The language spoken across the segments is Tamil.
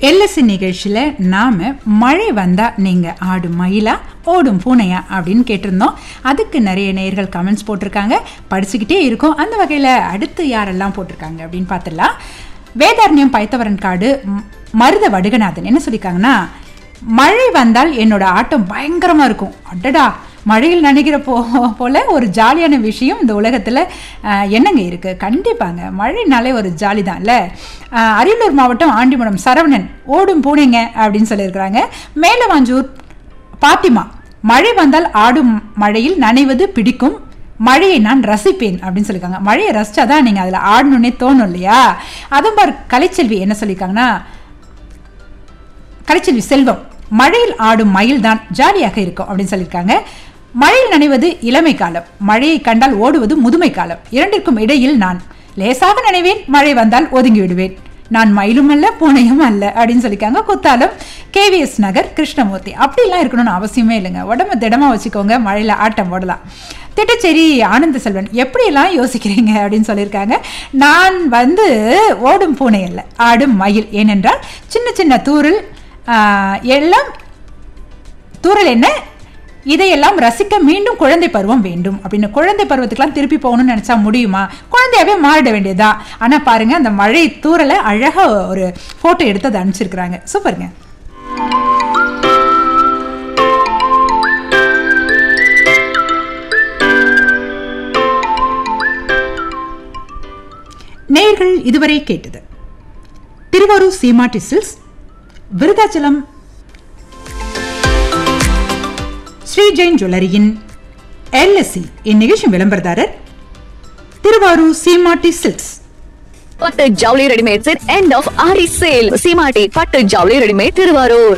எல்எஸ்சி நிகழ்ச்சியில் நாம் மழை வந்தால் நீங்கள் ஆடும் மயிலா ஓடும் பூனையா அப்படின்னு கேட்டிருந்தோம் அதுக்கு நிறைய நேயர்கள் கமெண்ட்ஸ் போட்டிருக்காங்க படிச்சுக்கிட்டே இருக்கோம் அந்த வகையில் அடுத்து யாரெல்லாம் போட்டிருக்காங்க அப்படின்னு பார்த்துடலாம் வேதாரண்யம் பைத்தவரன் காடு ம், மருத வடுகநாதன் என்ன சொல்லியிருக்காங்கன்னா மழை வந்தால் என்னோட ஆட்டம் பயங்கரமாக இருக்கும் அடடா மழையில் நனைகிற போ போல ஒரு ஜாலியான விஷயம் இந்த உலகத்தில் என்னங்க இருக்குது கண்டிப்பாங்க மழைனாலே ஒரு ஜாலி தான்ல அஹ், அரியலூர் மாவட்டம் ஆண்டிமடம் சரவணன் ஓடும் பூனைங்க அப்படின்னு சொல்லியிருக்கிறாங்க மேலவாஞ்சூர் பாத்திமா மழை வந்தால் ஆடும் மழையில் நனைவது பிடிக்கும் மழையை நான் ரசிப்பேன் அப்படின்னு சொல்லியிருக்காங்க மழையை ரசிச்சாதான் நீங்கள் அதில் ஆடணுன்னே தோணும் இல்லையா அதுவும் பாரு கலைச்செல்வி என்ன சொல்லியிருக்காங்கன்னா கலைச்செல்வி செல்வம் மழையில் ஆடும் மயில் தான் ஜாலியாக இருக்கும் அப்படின்னு சொல்லியிருக்காங்க மழையில் நனைவது இளமை காலம் மழையை கண்டால் ஓடுவது முதுமை காலம் இரண்டிற்கும் இடையில் நான் லேசாக நினைவேன் மழை வந்தால் ஒதுங்கி விடுவேன் நான் மயிலும் அல்ல பூனையும் அல்ல அப்படின்னு சொல்லியிருக்காங்க குத்தாலம் கேவிஎஸ் நகர் கிருஷ்ணமூர்த்தி அப்படிலாம் இருக்கணும்னு அவசியமே இல்லைங்க உடம்ப திடமா வச்சுக்கோங்க மழையில் ஆட்டம் போடலாம் திட்டச்சேரி ஆனந்த செல்வன் எப்படியெல்லாம் யோசிக்கிறீங்க அப்படின்னு சொல்லியிருக்காங்க நான் வந்து ஓடும் பூனை அல்ல ஆடும் மயில் ஏனென்றால் சின்ன சின்ன தூரில் ஆஹ், எல்லாம் தூரல் என்ன இதையெல்லாம் ரசிக்க மீண்டும் குழந்தை பருவம் வேண்டும் அப்படின்னு குழந்தை பருவத்துக்குலாம் திருப்பி போகணும்னு நினைச்சா முடியுமா குழந்தையாவே மாறிட வேண்டியதா ஆனா பாருங்க அந்த மழை தூரலை அழகா ஒரு போட்டோ எடுத்து அதை அனுப்பிச்சிருக்கிறாங்க சூப்பருங்க நேயர்கள் இதுவரை கேட்டது திருவாரூர் சீமாட்டி சில்ஸ் விருதாச்சலம் ஸ்ரீ ஜெயின் ஜுவல்லரியின் எல்எஸ்சி இந்நிகழ்ச்சி விளம்பரதாரர் திருவாரூர் சீமாட்டி சில்க்ஸ் பட்டு ஜவுளி ரெடிமேட்ஸ் எண்ட் ஆஃப் ஆரி சேல் சீமாட்டி பட்டு ஜவுளி ரெடிமேட் திருவாரூர்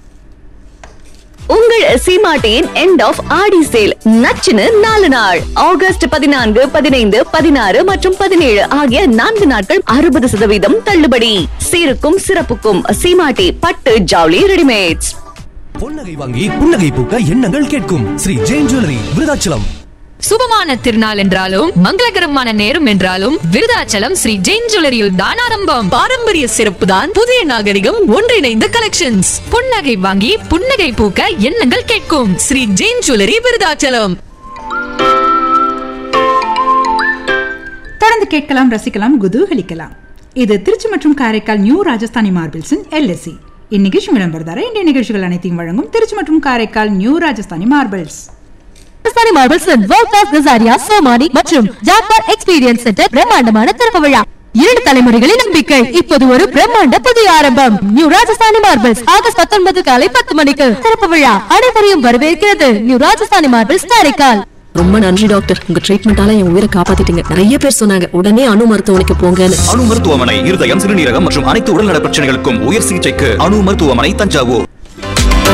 உங்கள் சீமாட்டியின் எண்ட் ஆஃப் ஆடி சேல் நச்சுன்னு நாலு நாள் ஆகஸ்ட் பதினான்கு பதினைந்து பதினாறு மற்றும் பதினேழு ஆகிய நான்கு நாட்கள் அறுபது சதவீதம் தள்ளுபடி சீருக்கும் சிறப்புக்கும் சீமாட்டி பட்டு ஜவுளி ரெடிமேட்ஸ் பொன்னகை வாங்கி புன்னகை பூக்க எண்ணங்கள் கேட்கும் ஸ்ரீ ஜெயின் ஜுவல்லரி விருதாச்சலம் சுபமான திருநாள் என்றாலும் மங்களகரமான நேரம் என்றாலும் விருதாச்சலம் ஸ்ரீ ஜெயின் ஜுவல்லரியில் தான் ஆரம்பம் பாரம்பரிய சிறப்பு தான் புதிய நாகரிகம் ஒன்றிணைந்த கலெக்ஷன்ஸ் புன்னகை வாங்கி புன்னகை பூக்க எண்ணங்கள் கேட்கும் ஸ்ரீ ஜெயின் ஜுவல்லரி விருதாச்சலம் தொடர்ந்து கேட்கலாம் ரசிக்கலாம் குதூகலிக்கலாம் இது திருச்சி மற்றும் காரைக்கால் நியூ ராஜஸ்தானி மார்பிள்ஸின் எல்எஸ்சி இந்நிகழ்ச்சி விளம்பரதார இன்றைய நிகழ்ச்சிகள் அனைத்தையும் வழங்கும் திருச்சி மற்றும் Karaikal new Rajasthani marbles Rajasthani marbles world class Kajaria Somany மற்றும் ஜாக்வார் எக்ஸ்பீரியன்ஸ் சென்டர் பிரம்மாண்டமான திறப்பு விழா இரண்டு தலைமுறைகளின் நம்பிக்கை இப்போது ஒரு பிரம்மாண்ட புதிய ஆரம்பம் நியூ ராஜஸ்தானி மார்பிள்ஸ் ஆகஸ்ட் பத்தொன்பது காலை பத்து மணிக்கு திறப்பு விழா அனைவரையும் வரவேற்கிறது நியூ ராஜஸ்தானி மார்பிள்ஸ் காரைக்கால் ரொம்ப நன்றி டாக்டர் உங்க ட்ரீட்மெண்டால என் உயிரை காப்பாத்திட்டீங்க நிறைய பேர் சொன்னாங்க உடனே அணு மருத்துவமனைக்கு போங்கன்னு அணு மருத்துவமனை இருதயம் சிறுநீரகம் மற்றும் அனைத்து உடல்நல பிரச்சனைகளுக்கும் உயர் சிகிச்சைக்கு அணு மருத்துவமனை தஞ்சாவூர்